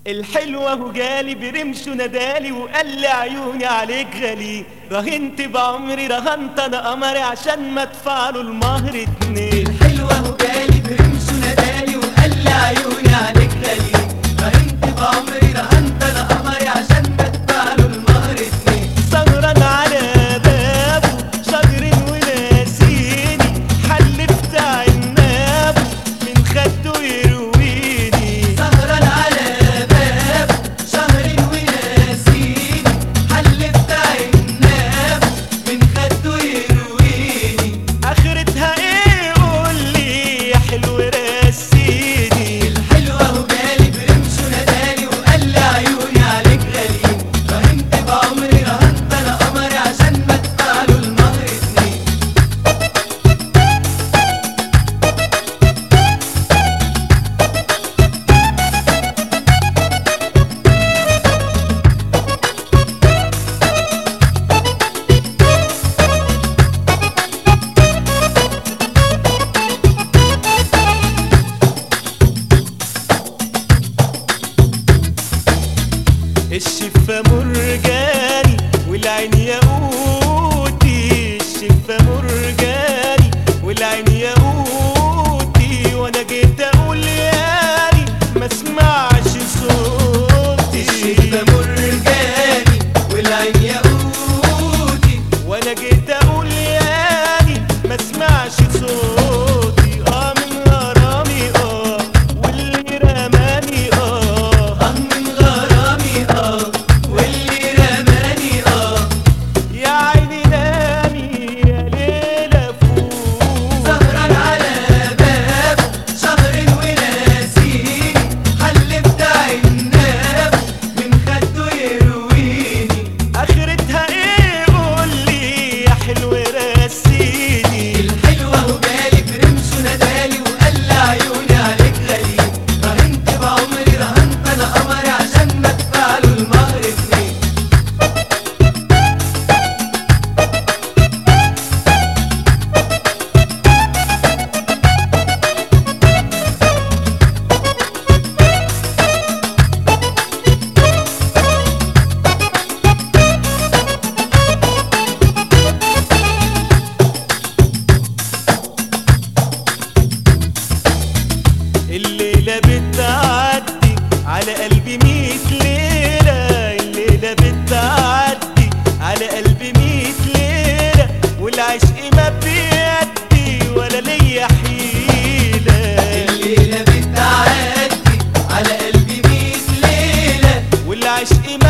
الحلوة هو جالي برمش ونادالي وقال لي عيوني عليك غالي راهنت بعمري رهنت انا قمري عشان ما ادفع له المهر اتنين الحلوة وجالي برمش ونادالي وقال لي عيوني عليك غالي رهنت بعمري رهنت انا قمري عشان بدفع له المهر اتنين سهران على بابه شجر وناسيني حلفت عنابه من خده يرويني سهران على باب شهر وناسيني حلفت عناب من خده يرويني اخرتها ايه قول لي يا حلو رسيني الحلوة وجالي برمش ونادالي وقال لي عيوني عليك غالي رهنت بعمري رهنت انا قمري عشان بدفع له المهر اتنين الشفة مرجاني والعين ياقوتي الشفة مرجاني والعين ياقوتي وانا جيت اقول ياني ما اسمعش صوتي الشفة مرجاني والعين ياقوتي وانا جيت اقول ياني ما اسمعش صوتي اه من غرامي اه واللي رماني اه اه من غرامي اه واللي رماني اه يا عيني نامي يا ليلة فوق سهران على باب شهر وناسيني حلفت عناب من خده يرويني اخرتها ايه قول لي يا حلو رسيني الحلوة وجالي برمش ونادالي وقال لي عيوني عليك غالي رهنت بعمري رهنت انا قمري عشان بدفع له المهر اتنين الليلة بتعدي على قلبي ميت ليلة الليلة بتعدي على قلبي ميت ليلة والعشق ما بيدي ولا ليا حيلة الليلة بتعدي على قلبي ميت ليلة والعشق